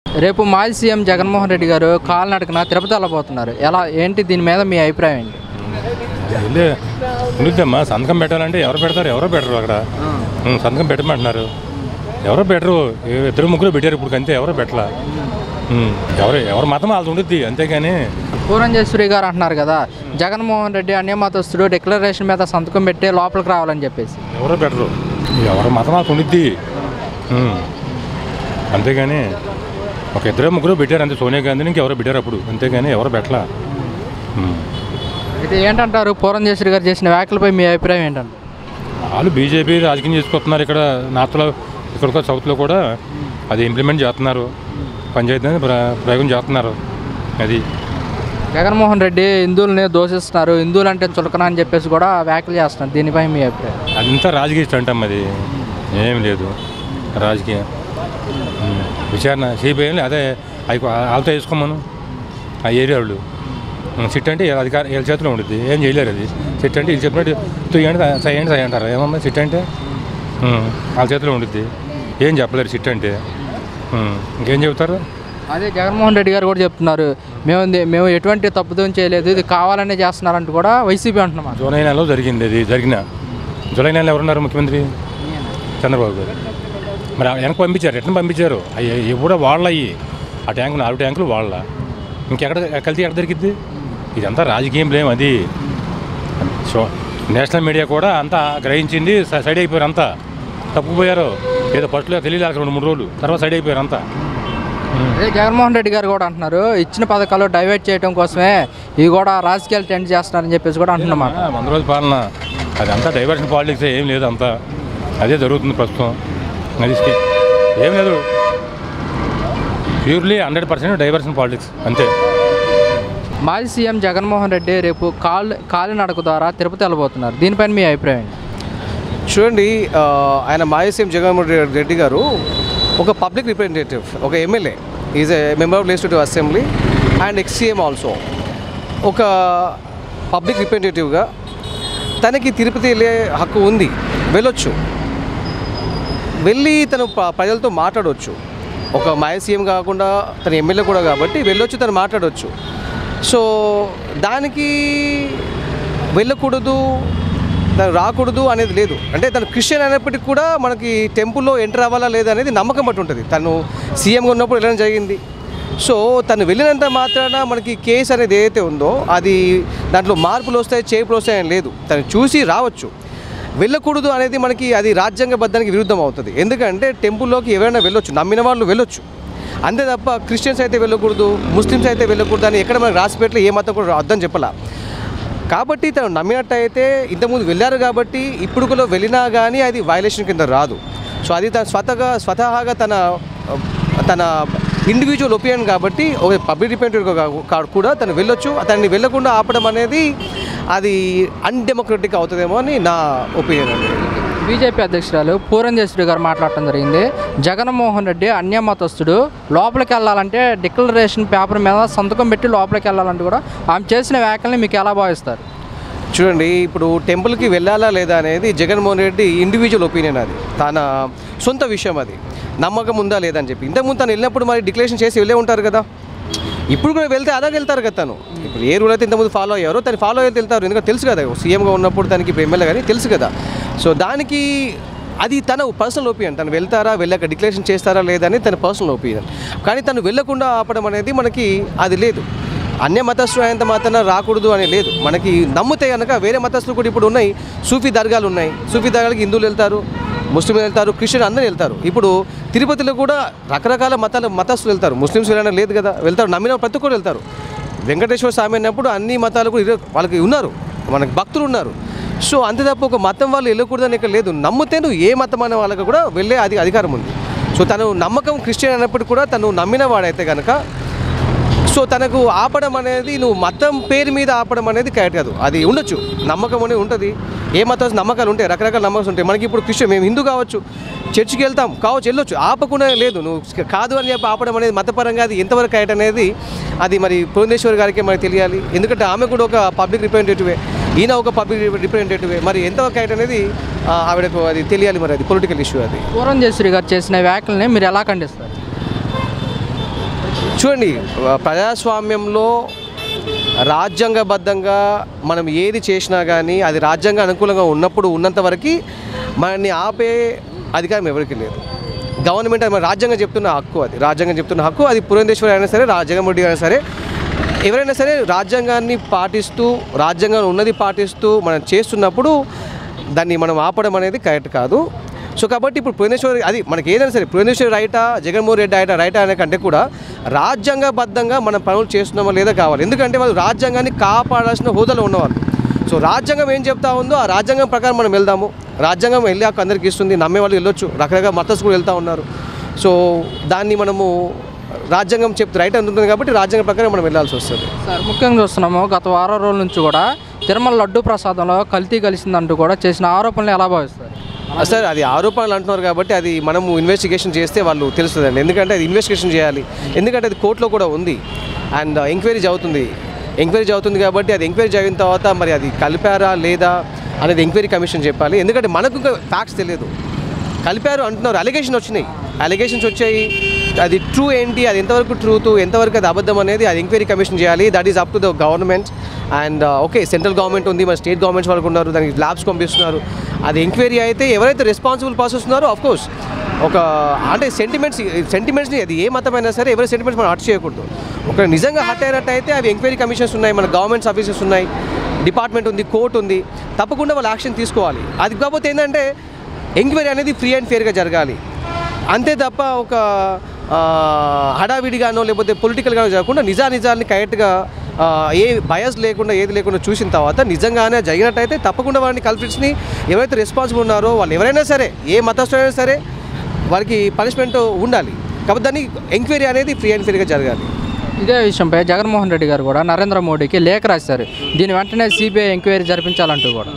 రేపు మాజీ సీఎం జగన్మోహన్ రెడ్డి గారు కాలినడకన తిరుపతి వెళ్ళబోతున్నారు ఎలా ఏంటి దీని మీద మీ అభిప్రాయం ఏంటి వెళ్ళి ఉండిద్దమ్మా సంతకం పెట్టాలంటే ఎవరు పెడతారు ఎవరో పెట్టరు అక్కడ ఉం, సంతకం పెట్టమంటున్నారు ఎవరో పెట్టరు ఏ- ఇద్దరు ముగ్గురు పెట్టారు ఇప్పుడు అంతే ఎవరో పెట్టలా ఉం, ఎవరు ఎవరి మతం వాళ్ళది ఉండిద్ది అంతేగాని పూరంజేశ్వరి గారు అంటున్నారు కదా జగన్మోహన్ రెడ్డి అన్యమతస్తుడు డిక్లరేషన్ మీద సంతకం పెట్టి లోపలికి రావాలని చెప్పేసి ఎవరో పెట్టరు ఎవరి మతం వాళ్ళకి ఉండిద్ది ఉం. అంతేగాని ఒక ఇద్దరు ముగ్గురు పెట్టారు అంతే సోనియా గాంధీని ఇంకెవరో పెట్టారు అప్పుడు అంతేగాని ఎవరు పెట్టలా ఉం. అయితే ఏంటంటారు పూరంజేశ్వరి గారు చేసిన వ్యాఖ్యలపై మీ అభిప్రాయం ఏంటంటారు వాళ్ళు బీజేపీ రాజకీయం చేసుకొస్తున్నారు ఇక్కడ నార్త్లో ఇక్కడ సౌత్లో కూడా అది ఇంప్లిమెంట్ చేస్తున్నారు పంచాయతీ అనేది ప్ర- ప్రయోగం చేస్తున్నారు అది జగన్మోహన్ రెడ్డి హిందువులని దోషిస్తున్నారు హిందువులు అంటే చులకన అని చెప్పేసి కూడా వ్యాఖ్యలు చేస్తున్నారు దీనిపై మీ అభిప్రాయం అదంతా రాజకీయ స్టంట్ అమ్మ అది ఏం లేదు రాజకీయం ఉమ్. విచారణ సిబిఐని అదే అవి వాళ్ళతో వేసుకోమను ఆ ఏరియా వాళ్ళు ఉమ్, సిట్ అంటే అధికార వీళ్ళ చేతిలో ఉంటుంది ఏం చేయలేరు అది సిట్ అంటే వీళ్ళు చెప్పినట్టు తుయ్యండి సయ్యండి సై అంటారు ఏమమ్మా సిట్ అంటే ఉమ్, వాళ్ళ చేతిలో ఉంటుంది ఏం చెప్పలేరు సిట్ అంటే ఉమ్, ఇంకేం చెబుతారు అదే జగన్మోహన్ రెడ్డి గారు కూడా చెప్తున్నారు మేము ది- మేము ఎటువంటి తప్పుదం చేయలేదు ఇది కావాలనే చేస్తున్నారంటూ కూడా వైసీపీ అంటున్నాం జూలై నెలలో జరిగింది అది జరిగిన జూలై నెలలో ఎవరున్నారు ముఖ్యమంత్రి చంద్రబాబు గారు మరి ఆ వెనక్కి పంపించారు రిటర్న్ పంపించారు అవి ఇవి కూడా వాళ్ళ అయ్యి ఆ ట్యాంకు నాలుగు ట్యాంకులు వాళ్ళ ఇంకెక్కడ కలిసి ఎక్కడ దొరికిద్ది ఇదంతా రాజకీయం బ్లేమ్ అది సో నేషనల్ మీడియా కూడా అంతా గ్రహించింది స- సైడ్ అయిపోయారు అంతా తప్పుపోయారు ఏదో ఫస్ట్లో తెలియలేదు రెండు మూడు రోజులు తర్వాత సైడ్ అయిపోయారు అంతా అదే జగన్మోహన్ రెడ్డి గారు కూడా అంటున్నారు ఇచ్చిన పథకాలు డైవర్ట్ చేయడం కోసమే ఇవి కూడా రాజకీయాలు టెండ్ చేస్తున్నారని చెప్పేసి కూడా అంటున్నమాట ఆ, వంద రోజుల పాలన అది అంతా డైవర్షన్ పాలిటిక్స్ ఏం లేదు అంతా అదే జరుగుతుంది ప్రస్తుతం అది స్కే- ఏం లేదు purely hundred percent diversion politics అంతే మాజీ సీఎం జగన్మోహన్ రెడ్డి రేపు కాలు కాలినడక ద్వారా తిరుపతి వెళ్ళబోతున్నారు దీనిపైన మీ అభిప్రాయం ఏంటి? చూడండి ఆ, ఆయన మాజీ సీఎం జగన్మోహన్ రెడ్డి- రెడ్డి గారు ఒక పబ్లిక్ రిప్రజెంటేటివ్ ఒక MLA is a member of legislative assembly and ex CM also ఒక పబ్లిక్ రిప్రజెంటేటివ్గా తనకి తిరుపతి వెళ్ళే హక్కు ఉంది వెళ్ళొచ్చు వెళ్ళి తను ప- ప్రజలతో మాట్లాడవచ్చు ఒక మాజీ సీఎం కాకుండా తన ఎమ్మెల్యే కూడా కాబట్టి వెళ్ళొచ్చు తను మాట్లాడవచ్చు సో దానికి వెళ్ళకూడదు తను రాకూడదు అనేది లేదు అంటే తను క్రిస్టియన్ అయినప్పటికీ కూడా మనకి టెంపుల్లో ఎంటర్ అవ్వాలా లేదా అనేది నమ్మకం బట్టి ఉంటుంది తను సీఎంగా ఉన్నప్పుడు వెళ్ళడం జరిగింది సో తను వెళ్ళినంత మాత్రాన మనకి కేసు అనేది ఏదైతే ఉందో అది దాంట్లో మార్పులు వస్తాయి చేపులు వస్తాయని లేదు తను చూసి రావచ్చు వెళ్ళకూడదు అనేది మనకి అది రాజ్యాంగబద్ధానికి విరుద్ధం అవుతుంది ఎందుకంటే టెంపుల్లోకి ఎవరైనా వెళ్ళొచ్చు నమ్మిన వాళ్ళు వెళ్ళొచ్చు అంతే తప్ప క్రిస్టియన్స్ అయితే వెళ్ళకూడదు ముస్లిమ్స్ అయితే వెళ్ళకూడదు అని ఎక్కడ మనకి రాసిపెట్టలే ఏ మతం కూడా అర్థం చెప్పాల కాబట్టి తను నమ్మినట్టయితే ఇంతకుముందు వెళ్ళారు కాబట్టి ఇప్పుడు కూడా వెళ్ళినా కానీ అది వైలేషన్ కింద రాదు సో అది తన స్వతగా స్వతహాగా తన తన ఇండివిజువల్ ఒపీనియన్ కాబట్టి ఒక పబ్లిక్ రిప్రజెంటేటివ్ కూడా తను వెళ్ళొచ్చు తనని వెళ్ళకుండా ఆపడం అనేది అది అన్డెమోక్రటిక్ అవుతుందేమో అని నా ఒపీనియన్ అండి బీజేపీ అధ్యక్షురాలు పూరంజేశ్వరి గారు మాట్లాడటం జరిగింది జగన్మోహన్ రెడ్డి అన్యమతస్తుడు లోపలికి వెళ్ళాలంటే డిక్లరేషన్ పేపర్ మీద సంతకం పెట్టి లోపలికి వెళ్ళాలంటే కూడా ఆమె చేసిన వ్యాఖ్యల్ని మీకు ఎలా భావిస్తారు చూడండి ఇప్పుడు టెంపుల్కి వెళ్ళాలా లేదా అనేది జగన్మోహన్ రెడ్డి ఇండివిజువల్ ఒపీనియన్ అది తన సొంత విషయం అది నమ్మకం ఉందా లేదా అని చెప్పి ఇంతకుముందు తను వెళ్ళినప్పుడు మరి డిక్లరేషన్ చేసి వెళ్ళే ఉంటారు కదా ఇప్పుడు కూడా వెళ్తే అలాగే వెళ్తారు కదా తను ఇప్పుడు ఏ రూల్ అయితే ఇంతకుముందు ఫాలో అయ్యారో తను ఫాలో అయితే వెళ్తారు ఎందుకంటే తెలుసు కదా సీఎంగా ఉన్నప్పుడు తనకి ఇప్పుడు ఎమ్మెల్యే కానీ తెలుసు కదా సో దానికి అది తన పర్సనల్ ఒపీనియన్ తను వెళ్తారా వెళ్ళాక డిక్లరేషన్ చేస్తారా లేదా అని తన పర్సనల్ ఒపీనియన్ కానీ తను వెళ్ళకుండా ఆపడం అనేది మనకి అది లేదు అన్య మతస్థులు అయినంత మాత్రాన రాకూడదు అని లేదు మనకి నమ్మితే కనుక వేరే మతస్థులు కూడా ఇప్పుడు ఉన్నాయి సూఫీ దర్గాలు ఉన్నాయి సూఫీ దర్గాలకి హిందువులు వెళ్తారు ముస్లింలు వెళ్తారు క్రిస్టియన్ అందరూ వెళ్తారు ఇప్పుడు తిరుపతిలో కూడా రకరకాల మతాల మతస్థులు వెళ్తారు ముస్లిమ్స్ వెళ్ళడం లేదు కదా వెళ్తారు నమ్మిన ప్రతి ఒక్కరు వెళ్తారు వెంకటేశ్వర స్వామి అన్నప్పుడు అన్ని మతాలు కూడా ఇరు- వాళ్ళకి ఉన్నారు మనకి భక్తులు ఉన్నారు సో అంతే తప్ప ఒక మతం వాళ్ళు వెళ్ళకూడదని ఇక్కడ లేదు నమ్మితే నువ్వు ఏ మతం అనే వాళ్ళకి కూడా వెళ్ళే అది అధికారం ఉంది సో తను నమ్మకం క్రిస్టియన్ అన్నప్పుడు కూడా తను నమ్మిన వాడైతే కనుక సో తనకు ఆపడం అనేది నువ్వు మతం పేరు మీద ఆపడం అనేది కరెక్ట్ కాదు అది ఉండొచ్చు నమ్మకం అనేది ఉంటుంది ఏ మతం నమ్మకాలు ఉంటాయి రకరకాల నమ్మకాలు ఉంటాయి మనకి ఇప్పుడు క్రిస్టియన్ మేము హిందూ కావచ్చు చర్చికి వెళ్తాం కావచ్చు వెళ్ళొచ్చు ఆపకుండా లేదు నువ్వు కాదు అని చెప్పి ఆపడం అనేది మతపరంగా అది ఎంతవరకు కరెక్ట్ అనేది అది మరి పురంధేశ్వరి గారికి మరి తెలియాలి ఎందుకంటే ఆమె కూడా ఒక పబ్లిక్ రిప్రజెంటేటివే ఈయన ఒక పబ్లిక్ రిప్రజెంటేటివే మరి ఎంతవరకు కరెక్ట్ అనేది ఆ, ఆవిడకు అది తెలియాలి మరి అది పొలిటికల్ ఇష్యూ అది పూరంజేశ్వరి గారు చేసిన వ్యాఖ్యల్ని మీరు ఎలా ఖండిస్తారు చూడండి ప్రజాస్వామ్యంలో రాజ్యాంగబద్ధంగా మనం ఏది చేసినా కానీ అది రాజ్యాంగ అనుకూలంగా ఉన్నప్పుడు ఉన్నంత వరకు మనల్ని ఆపే అధికారం ఎవరికి లేదు గవర్నమెంట్ అది మన రాజ్యాంగం చెప్తున్న హక్కు అది రాజ్యాంగం చెప్తున్న హక్కు అది పురంధేశ్వరి అయినా సరే రా- జగన్మోహన్ అయినా సరే ఎవరైనా సరే రాజ్యాంగాన్ని పాటిస్తూ రాజ్యాంగం ఉన్నది పాటిస్తూ మనం చేస్తున్నప్పుడు దాన్ని మనం ఆపడం అనేది కరెక్ట్ కాదు సో కాబట్టి ఇప్పుడు పురంధేశ్వరి అది మనకి ఏదైనా సరే పురంధేశ్వరి రైటా జగన్మోహన్ రెడ్డి రైటా రైటా అనే కంటే కూడా రాజ్యాంగబద్ధంగా మనం పనులు చేస్తున్నామో లేదా కావాలి ఎందుకంటే వాళ్ళు రాజ్యాంగాన్ని కాపాడాల్సిన హోదాలో ఉన్నవాళ్ళు సో రాజ్యాంగం ఏం చెప్తా ఉందో ఆ రాజ్యాంగం ప్రకారం మనం వెళ్దాము రాజ్యాంగం వెళ్ళి హక్కు అందరికీ ఇస్తుంది నమ్మే వాళ్ళు వెళ్ళొచ్చు రకరకాల మతస్ కూడా వెళ్తూ ఉన్నారు సో దాన్ని మనము రాజ్యాంగం చెప్తే రైట్ ఉంటుంది కాబట్టి రాజ్యాంగం ప్రకారం మనం వెళ్ళాల్సి వస్తుంది సార్ ముఖ్యంగా చూస్తున్నాము గత వారం రోజుల నుంచి కూడా తిరుమల లడ్డు ప్రసాదంలో కల్తీ కలిసిందంటూ కూడా చేసిన ఆరోపణలు ఎలా భావిస్తారు సార్ అది ఆరోపణలు అంటున్నారు కాబట్టి అది మనము ఇన్వెస్టిగేషన్ చేస్తే వాళ్ళు తెలుస్తుందండి ఎందుకంటే అది ఇన్వెస్టిగేషన్ చేయాలి ఎందుకంటే అది కోర్టులో కూడా ఉంది అండ్ ఎంక్వైరీ జరుగుతుంది ఎంక్వైరీ జరుగుతుంది కాబట్టి అది ఎంక్వైరీ జరిగిన తర్వాత మరి అది కలిపారా లేదా అనేది ఎంక్వైరీ కమిషన్ చెప్పాలి ఎందుకంటే మనకు ఇంకా ఫ్యాక్ట్స్ తెలియదు కలిపారు అంటున్నారు అలిగేషన్ వచ్చినాయి అలిగేషన్స్ వచ్చాయి అది ట్రూ ఏంటి అది ఎంతవరకు ట్రూత్ ఎంతవరకు అది అబద్ధం అనేది అది ఎంక్వైరీ కమిషన్ చేయాలి that is up to the government and okay central government ఉంది మన స్టేట్ గవర్నమెంట్స్ వాళ్ళకు ఉన్నారు దానికి ల్యాబ్స్ పంపిస్తున్నారు అది ఎంక్వైరీ అయితే ఎవరైతే రెస్పాన్సిబుల్ పర్సన్స్ ఉన్నారో ఆఫ్ కోర్స్ ఒక అంటే సెంటిమెంట్స్ సెంటిమెంట్స్ని అది ఏ మతమైనా సరే ఎవరి సెంటిమెంట్స్ మనం హర్ట్ చేయకూడదు ఒక నిజంగా హర్ట్ అయినట్టు అయితే అవి ఎంక్వైరీ కమిషన్స్ ఉన్నాయి మన గవర్నమెంట్ ఆఫీసెస్ ఉన్నాయి డిపార్ట్మెంట్ ఉంది కోర్ట్ ఉంది తప్పకుండా వాళ్ళు యాక్షన్ తీసుకోవాలి అది కాకపోతే ఏంటంటే ఎంక్వైరీ అనేది ఫ్రీ అండ్ ఫేర్గా జరగాలి అంతే తప్ప ఒక ఆ, హడావిడిగానో లేకపోతే పొలిటికల్గానో జరగకుండా నిజా నిజాన్ని కరెక్ట్గా ఆ, ఏ బయస్ లేకుండా ఏది లేకుండా చూసిన తర్వాత నిజంగానే జరిగినట్టయితే తప్పకుండా వారిని కల్పిట్స్ని ఎవరైతే రెస్పాన్సిబుల్ ఉన్నారో వాళ్ళు ఎవరైనా సరే ఏ మతస్థుడైనా సరే వారికి పనిష్మెంట్ ఉండాలి కాబట్టి దాన్ని ఎంక్వైరీ అనేది ఫ్రీ అండ్ ఫేర్గా జరగాలి ఇదే విషయంపై జగన్మోహన్ రెడ్డి గారు కూడా నరేంద్ర మోడీకి లేఖ రాశారు దీని వెంటనే సిబిఐ ఎంక్వైరీ జరిపించాలంటూ కూడా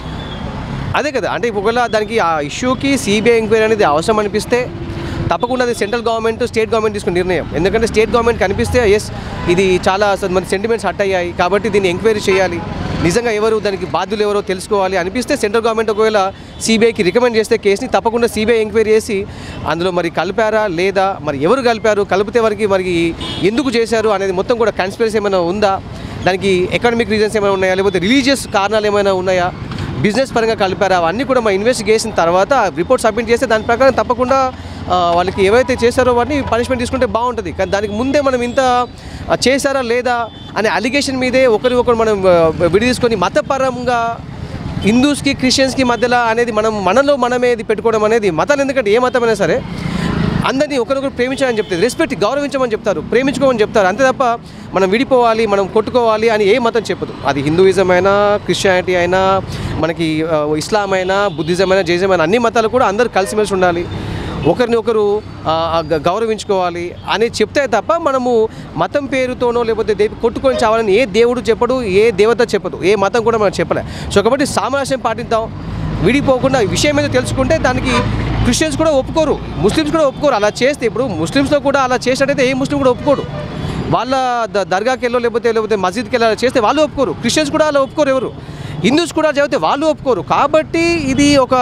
అదే కదా అంటే ఒకవేళ దానికి ఆ ఇష్యూకి సిబిఐ ఎంక్వైరీ అనేది అవసరం అనిపిస్తే తప్పకుండా అది సెంట్రల్ గవర్నమెంట్ స్టేట్ గవర్నమెంట్ తీసుకున్న నిర్ణయం ఎందుకంటే స్టేట్ గవర్నమెంట్ కనిపిస్తే ఎస్ ఇది చాలా అసలు మన సెంటిమెంట్స్ హట్ అయ్యాయి కాబట్టి దీన్ని ఎంక్వైరీ చేయాలి నిజంగా ఎవరు దానికి బాధ్యులు ఎవరో తెలుసుకోవాలి అనిపిస్తే సెంట్రల్ గవర్నమెంట్ ఒకవేళ సిబిఐకి రికమెండ్ చేస్తే కేసుని తప్పకుండా సిబిఐ ఎంక్వైరీ చేసి అందులో మరి కలిపారా లేదా మరి ఎవరు కలిపారు కలిపితే వారికి మరి ఎందుకు చేశారు అనేది మొత్తం కూడా కన్స్పిరసీ ఏమైనా ఉందా దానికి ఎకనామిక్ రీజన్స్ ఏమైనా ఉన్నాయా లేకపోతే రిలీజియస్ కారణాలు ఏమైనా ఉన్నాయా బిజినెస్ పరంగా కలిపారు అవన్నీ కూడా మా ఇన్వెస్టిగేషన్ తర్వాత రిపోర్ట్ సబ్మిట్ చేస్తే దాని ప్రకారం తప్పకుండా ఆ, వాళ్ళకి ఏవైతే చేశారో వాటిని పనిష్మెంట్ తీసుకుంటే బాగుంటుంది కానీ దానికి ముందే మనం ఇంత ఆ, చేశారా లేదా అనే అలిగేషన్ మీదే ఒకరి ఒకరు మనం ఆ, విడదీసుకొని మతపరంగా హిందూస్కి క్రిస్టియన్స్కి మధ్యలో అనేది మనం మనలో మనమే ఇది పెట్టుకోవడం అనేది మతాలు ఎందుకంటే ఏ మతమైనా సరే అందరినీ ఒకరొకరు ప్రేమించాలని చెప్తారు రెస్పెక్ట్ గౌరవించమని చెప్తారు ప్రేమించుకోమని చెప్తారు అంతే తప్ప మనం విడిపోవాలి మనం కొట్టుకోవాలి అని ఏ మతం చెప్పదు అది హిందూయిజం అయినా క్రిస్టియానిటీ అయినా మనకి ఆ, ఇస్లాం అయినా బుద్ధిజం అయినా జైజం అయినా అన్ని మతాలు కూడా అందరూ కలిసిమెలిసి ఉండాలి ఒకరిని ఒకరు ఆ, గ- గౌరవించుకోవాలి అని చెప్తే తప్ప మనము మతం పేరుతోనో లేకపోతే దేవి కొట్టుకొని చావాలని ఏ దేవుడు చెప్పడు ఏ దేవత చెప్పదు ఏ మతం కూడా మనం చెప్పలే సో కాబట్టి సామరస్యం పాటిద్దాం విడిపోకుండా ఈ విషయం మీద తెలుసుకుంటే దానికి క్రిస్టియన్స్ కూడా ఒప్పుకోరు ముస్లిమ్స్ కూడా ఒప్పుకోరు అలా చేస్తే ఇప్పుడు ముస్లిమ్స్లో కూడా అలా చేసినట్టయితే ఏ ముస్లిం కూడా ఒప్పుకోడు వాళ్ళ ద- దర్గాకి వెళ్ళో లేకపోతే లేకపోతే మసీద్కి వెళ్ళాలి చేస్తే వాళ్ళు ఒప్పుకోరు క్రిస్టియన్స్ కూడా అలా ఒప్పుకోరు ఎవరు హిందూస్ కూడా చెబితే వాళ్ళు ఒప్పుకోరు కాబట్టి ఇది ఒక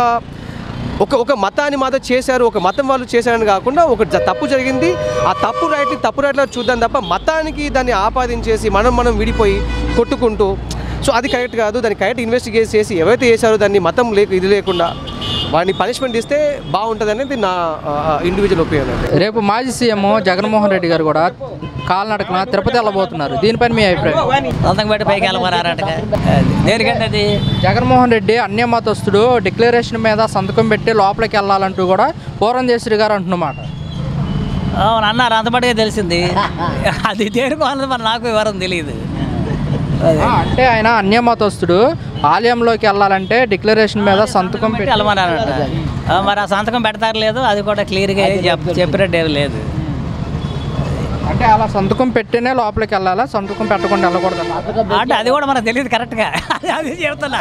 ఒక ఒక మతాన్ని మాత్రం చేశారు ఒక మతం వాళ్ళు చేశారని కాకుండా ఒక జ- తప్పు జరిగింది ఆ తప్పు రైట్ని తప్పు రైట్లో చూద్దాం తప్ప మతానికి దాన్ని ఆపాదించేసి మనం మనం విడిపోయి కొట్టుకుంటూ సో అది కరెక్ట్ కాదు దాన్ని కరెక్ట్ ఇన్వెస్టిగేట్ చేసి ఎవరైతే చేశారో దాన్ని మతం లేక ఇది లేకుండా వాడిని పనిష్మెంట్ ఇస్తే బాగుంటుంది అనేది నా ఇండివిజువల్ ఒపీనియన్ అండి రేపు మాజీ సీఎం జగన్మోహన్ రెడ్డి గారు కూడా కాలినడకన తిరుపతి వెళ్ళబోతున్నారు దీనిపైన మీ అభిప్రాయం సొంతంగా పెట్టి పైకి వెళ్ళమన్నారట దేనికంటే అది జగన్మోహన్ రెడ్డి అన్యమతస్తుడు డిక్లరేషన్ మీద సంతకం పెట్టి లోపలికి వెళ్ళాలంటూ కూడా పూరంధేశ్వరి గారు అంటున్నమాట అవును అన్నారు అంతపాటుగా తెలిసింది అది దేనికోవాలని మరి నాకు వివరం తెలియదు ఆ, అంటే ఆయన అన్యమతస్తుడు ఆలయంలోకి వెళ్ళాలంటే డిక్లరేషన్ మీద సంతకం పెట్టి పెట్టి వెళ్ళమన్నారట ఆ, మరి ఆ సంతకం పెడతారు లేదు అది కూడా క్లియర్గా ఏం చెప్ చెప్పినట్టు ఏం లేదు అంటే అలా సంతకం పెట్టినే లోపలికి వెళ్ళాలా సంతకం పెట్టకుండా వెళ్ళకూడదు అంటే అది కూడా మనకు తెలియదు కరెక్ట్గా అది చెప్తున్నా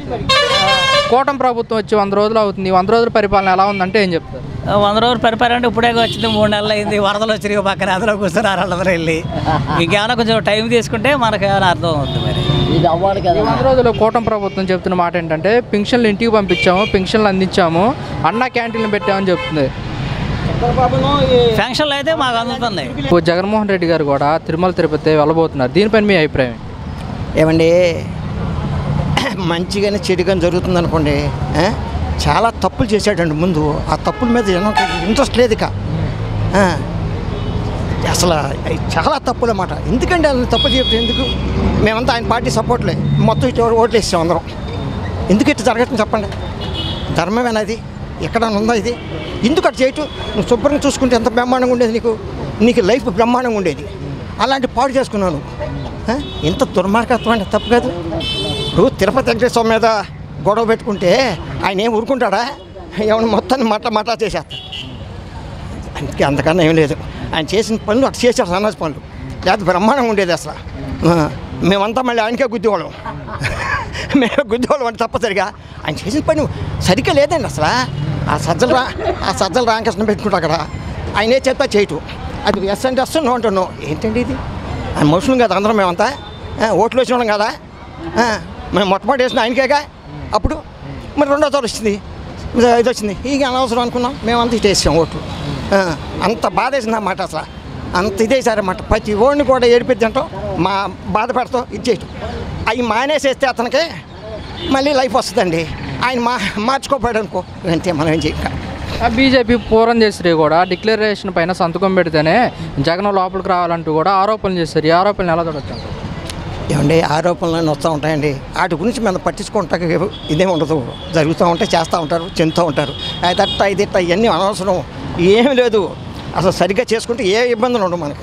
కూటమి ప్రభుత్వం వచ్చి వంద రోజులు అవుతుంది ఈ వంద రోజుల పరిపాలన ఎలా ఉందంటే ఏం చెప్తారు వంద రోజులు పరిపాలన అంటే ఇప్పుడే వచ్చింది మూడు నెలలు అయింది వరదలు వచ్చినాయి పక్కన అందులో కూర్చున్నారు వాళ్ళందరూ వెళ్ళి ఇంకేమైనా కొంచెం టైం తీసుకుంటే మనకు ఏమైనా అర్థం అవుతుంది మరి ఈ వంద రోజులు కూటమి ప్రభుత్వం చెప్తున్న మాట ఏంటంటే పెన్షన్లు ఇంటికి పంపించాము పెన్షన్లు అందించాము అన్న క్యాంటీన్లు పెట్టామని చెప్తుంది ఫంక్షన్లు అయితే మాకు అందుతున్నాయి ఇప్పుడు జగన్మోహన్ రెడ్డి గారు కూడా తిరుమల తిరుపతి వెళ్ళబోతున్నారు దీనిపైన మీ అభిప్రాయం ఏంటి? ఏమండి మంచిగానే చెడుగానే జరుగుతుంది అనుకోండి ఆ? చాలా తప్పులు చేశాడండి ముందు ఆ తప్పుల మీద జనంకి ఇంట్రెస్ట్ లేదు ఇక ఆ. అసలు అయి చాలా తప్పులు అన్నమాట ఎందుకండి అలా తప్పు చెప్తే ఎందుకు మేమంతా ఆయన పార్టీ సపోర్ట్లే మొత్తం ఇటు ఓట్లు వేసాం అందరం ఎందుకు ఇట్లా జరగటం చెప్పండి ధర్మమేనా అది ఎక్కడ ఉందా ఇది ఎందుకు అటు చేయటం నువ్వు శుభ్రంగా చూసుకుంటే ఎంత బ్రహ్మాండంగా ఉండేది నీకు నీకు లైఫ్ బ్రహ్మాండంగా ఉండేది అలాంటి పాడు చేసుకున్నాను ఆ? ఎంత దుర్మార్గత్వం అంటే తప్పు కాదు ఇప్పుడు తిరుపతి వెంకటేశ్వర మీద గొడవ పెట్టుకుంటే ఆయన ఏం ఊరుకుంటాడా ఏమైనా మొత్తాన్ని మట్ల మట్లా చేసేస్తా అందుకే అంతకన్నా ఏం లేదు ఆయన చేసిన పనులు అటు చేశారు సన్నాసి పనులు లేకపోతే బ్రహ్మాండంగా ఉండేది అసలు ఆ, మేమంతా మళ్ళీ ఆయనకే గుద్దేవాళ్ళం మేము గుద్దేవాళ్ళం అంటే తప్పసరిగా ఆయన చేసిన పని సరిగ్గా లేదండి అసలు ఆ సజ్జల రా ఆ సజ్జల రామకృష్ణ పెట్టుకుంటా అక్కడ ఆయన ఏ చెప్తా చేయటం అది ఎస్ అంటే ఎస్ నో అంటున్నావు ఏంటండి ఇది ఆయన మనుషులు కదా అందరం మేమంతా ఆ, ఓట్లు వచ్చిన వాళ్ళం కదా ఆ, మేము మొట్టమొదటి వేసిన ఆయనకేగా అప్పుడు మరి రెండోసారి వచ్చింది ఇది ఇది వచ్చింది ఇక అనవసరం అనుకున్నాం మేమంతా ఇటు వేసాం ఓట్లు ఆ, అంత బాధ వేసింది అన్నమాట అసలు అంత ఇదేసారన్నమాట ప్రతి ఓడిని కూడా ఏడిపిద్దంటాం మా బాధ పెడతాం ఇచ్చేయటం అవి మానేసేస్తే అతనికి మళ్ళీ లైఫ్ వస్తుందండి ఆయన మా మార్చుకోపోయాడు అనుకో అంతే మనం ఏం చేయక ఆ బీజేపీ పూరంధేశ్వరి కూడా డిక్లరేషన్ పైన సంతకం పెడితేనే జగన్ లోపలికి రావాలంటూ కూడా ఆరోపణలు చేశారు ఈ ఆరోపణలు ఎలా చూడొచ్చు అంటారు? ఏమండి ఆరోపణలు వస్తూ ఉంటాయండి వాటి గురించి మనం పట్టించుకుంటాక ఇదేం ఉండదు జరుగుతూ ఉంటాయి చేస్తూ ఉంటారు చెందుతూ ఉంటారు అదట్ట ఇదిట్ట ఇవన్నీ అనవసరం ఏమీ లేదు అసలు సరిగ్గా చేసుకుంటే ఏ ఇబ్బందులు ఉండవు మనకి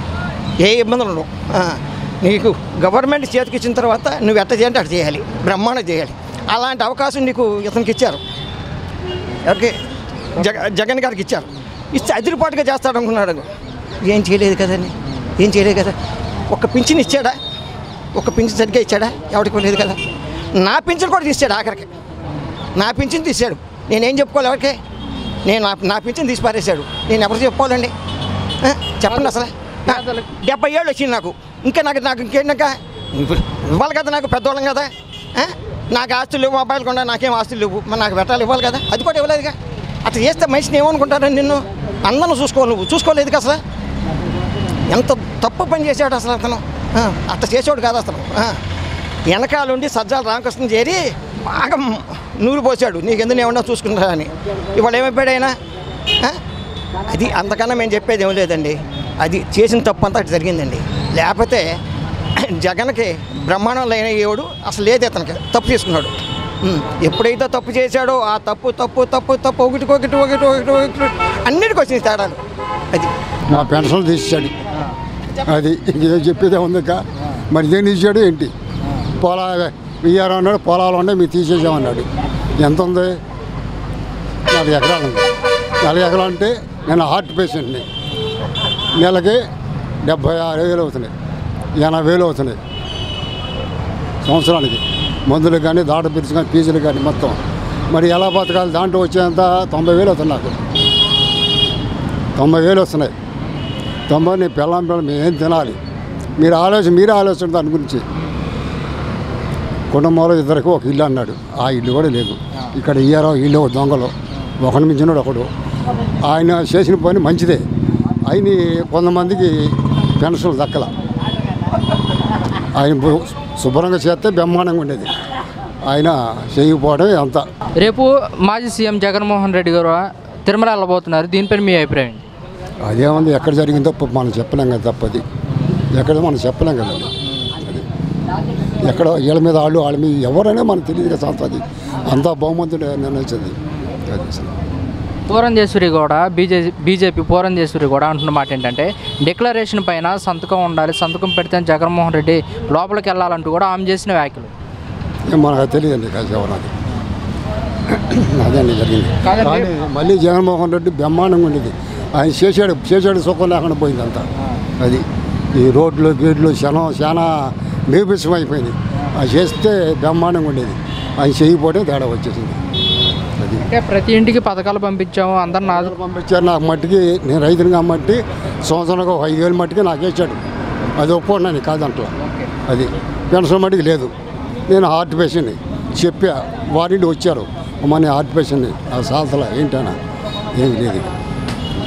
ఏ ఇబ్బందులు ఉండవు ఆ, నీకు గవర్నమెంట్ చేతికి ఇచ్చిన తర్వాత నువ్వు ఎట్ట చేయాలంటే అట్ట చేయాలి బ్రహ్మాండం చేయాలి అలాంటి అవకాశం నీకు ఇతనికి ఇచ్చారు ఎవరికి జగ జగన్ గారికి ఇచ్చారు ఇస్తే అదిరిపాటుగా చేస్తాడు అనుకున్నాడు ఏం చేయలేదు కదండి ఏం చేయలేదు కదా ఒక పింఛన్ ఇచ్చాడా ఒక పింఛన్ సరిగ్గా ఇచ్చాడా ఎవరికి లేదు కదా నా పింఛన్ కూడా తీసాడు ఆఖరికి నా పింఛన్ తీసాడు నేనేం చెప్పుకోవాలి ఎవరికి నేను నా నా పింఛన్ తీసి పారేశాడు నేను ఎవరు చెప్పుకోవాలండి ఆ, చెప్పండి అసలు ఆ, డెబ్బై ఏళ్ళు వచ్చింది నాకు ఇంకా నాకు నాకు ఇంకేంటక ఇవ్వాలి కదా నాకు పెద్దవాళ్ళం కదా ఆ? నాకు ఆస్తులు లేవు మొబైల్ కొండ నాకేం ఆస్తులు లేవు మరి నాకు పెట్టాలి ఇవ్వాలి కదా అది కూడా ఇవ్వలేదుగా అట్లా చేస్తే మనిషిని ఏమనుకుంటారని నిన్ను అందరం చూసుకోవాలి నువ్వు చూసుకోలేదు కదా అసలు ఎంత తప్పు పని చేశాడు అసలు అతను ఆ, అట్లా చేసేవాడు కాదు అసలు ఆ. వెనకాలండి సజ్జాల రామకృష్ణ చేరి బాగా నూరు పోసాడు నీకు ఎందుకు ఏమన్నా చూసుకుంటా అని ఇవాళ ఏమైపోయాడు ఆయన ఆ? అది అంతకన్నా మేము చెప్పేది ఏం లేదండి అది చేసిన తప్పు అంతా అటు జరిగిందండి లేకపోతే జగన్కి బ్రహ్మాండం లేని ఏవుడు అసలు లేదు అతనికి తప్పు చేసుకున్నాడు ఉమ్, ఎప్పుడైతే తప్పు చేశాడో ఆ తప్పు తప్పు తప్పు తప్పు ఒకటి ఒకటి ఒకటి ఒకటి ఒకటి అన్నిటికీ వచ్చినాయి తేడాలు అది మా పెన్షన్ తీసాడు అది ఇంకేం చెప్పేదే ఉంది ఇక. మరి ఇదేం తీసాడు ఏంటి పొలా ఇయ్యారు అన్నాడు పొలాలు ఉన్నాయి మీరు తీసేసామన్నాడు ఎంత ఉంది నాలుగు ఎకరాలు ఉంది నాలుగు ఎకరాలు అంటే నేను హార్ట్ పేషెంట్ని నెలకి డెబ్భై ఆరు వేలు అవుతున్నాయి ఎనభై వేలు అవుతున్నాయి సంవత్సరానికి మందులు కానీ దాట పిలుచు కానీ ఫీజులు కానీ మొత్తం మరి ఎలా బతకాలి దాంట్లో వచ్చేంత తొంభై వేలు అవుతుంది నాకు తొంభై వేలు వస్తున్నాయి తొంభై నీ పిల్లం పిల్లం మేము ఏం తినాలి మీరు ఆలోచన మీరే ఆలోచన దాని గురించి కుటుంబంలో ఇద్దరికి ఒక ఇల్లు అన్నాడు ఆ ఇల్లు కూడా లేదు ఇక్కడ ఇయ్యారో ఇల్లు ఒక దొంగలు ఒకని మించినాడు ఒకడు ఆయన చేసిన పని మంచిదే ఆయన కొంతమందికి పెన్షన్ దక్కల ఆయన బు- శుభ్రంగా చేస్తే బ్రహ్మాండంగా ఉండేది ఆయన చేయకపోవడమే అంత రేపు మాజీ సీఎం జగన్మోహన్ రెడ్డి గారు తిరుమల వెళ్ళబోతున్నారు దీనిపైన మీ అభిప్రాయం ఏంటి? అదేముంది ఎక్కడ జరిగిందో పాపం మనం చెప్పలేం కదా తప్పది ఎక్కడ మనం చెప్పలేం కదండి అది ఎక్కడ వీళ్ళ మీద వాళ్ళు వాళ్ళ మీద ఎవరైనా మనకు తెలియదు కదా సంత అది అంతా బహుమతుడు నిర్ణయించింది అది అసలు పూరంధేశ్వరి కూడా బీజేపీ బీజేపీ పూరంధేశ్వరి కూడా అంటున్న మాట ఏంటంటే డిక్లరేషన్ పైన సంతకం ఉండాలి సంతకం పెడితే జగన్మోహన్ రెడ్డి లోపలికి వెళ్ళాలంటూ కూడా ఆమె చేసిన వ్యాఖ్యలు ఏం మనకు తెలియదండి కాదు ఎవరది అదండి జరిగింది కాదండి. కానీ మళ్ళీ జగన్మోహన్ రెడ్డి బ్రహ్మాండంగా ఉండేది ఆయన చేసాడు చేసాడు సుఖం లేకుండా పోయింది అంతా అది ఈ రోడ్లు గేట్లు శనం చాలా మేపిసం అయిపోయింది అది చేస్తే బ్రహ్మాండంగా ఉండేది ఆయన చేయకపోవడం తేడా వచ్చేసింది అది అంటే ప్రతి ఇంటికి పథకాలు పంపించాము అందరిని ఆదు పంపించారు నాకు మట్టికి నేను రైతునిగా మట్టి సంవత్సరానికి ఒక ఐదు వేలు మట్టికి నాకు వేసాడు అది ఒప్పుకున్నాను కాదంట్లో అది పెన్షన్ మట్టికి లేదు నేను హార్ట్ పేషెంట్ని చెప్పా వారింటి వచ్చారు అమ్మ నేను హార్ట్ పేషెంట్ని ఆ సాల్తలా ఏంటన్నా ఏమి లేదు ఇక.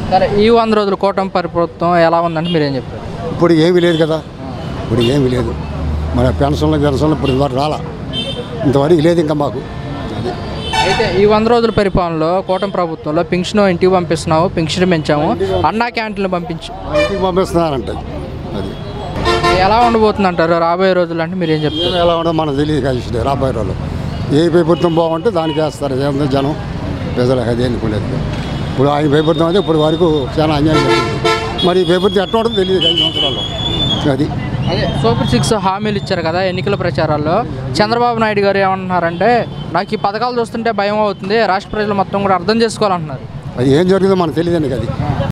సరే ఈ వంద రోజులు కూటమి పరిప్రభుత్వం ఎలా ఉందంటే మీరేం చెప్తారు ఇప్పుడు ఏమీ లేదు కదా ఇప్పుడు ఏమీ లేదు మన పెన్షన్లు పెన్షన్లు ఇప్పుడు ఇంతవరకు రాలా ఇంతవరకు లేదు ఇంకా మాకు అది అయితే ఈ వంద రోజుల పరిపాలనలో కూటమి ప్రభుత్వంలో పెన్షన్ ఇంటికి పంపిస్తున్నాము పెన్షన్ పెంచాము అన్నా క్యాంటీన్లు పంపించి ఇంటికి పంపిస్తున్నారంట అది ఎలా ఉండబోతుంది అంటారు రాబోయే రోజులు అంటే మీరేం చెప్తారు ఏం ఎలా ఉండదో మనకు తెలియదు కలిసి రాబోయే రోజులు ఏ ప్రభుత్వం బాగుంటే దానికి వేస్తారు ఏందో జనం ప్రజలకు అది ఎన్నుకునేది ఇప్పుడు ఆయన ప్రభుత్వం అయితే ఇప్పుడు వరకు చాలా అన్యాయం జరిగింది మరి ఈ ప్రభుత్వం ఎట్లా ఉంటుందో తెలియదు ఐదు సంవత్సరాల్లో అది అదే సూపర్ సిక్స్ హామీలు ఇచ్చారు కదా ఎన్నికల ప్రచారాల్లో చంద్రబాబు నాయుడు గారు ఏమంటున్నారంటే నాకు ఈ పథకాలు చూస్తుంటే భయం అవుతుంది రాష్ట్ర ప్రజలు మొత్తం కూడా అర్థం చేసుకోవాలంటున్నారు అది ఏం జరిగిందో మనకు తెలియదండి అది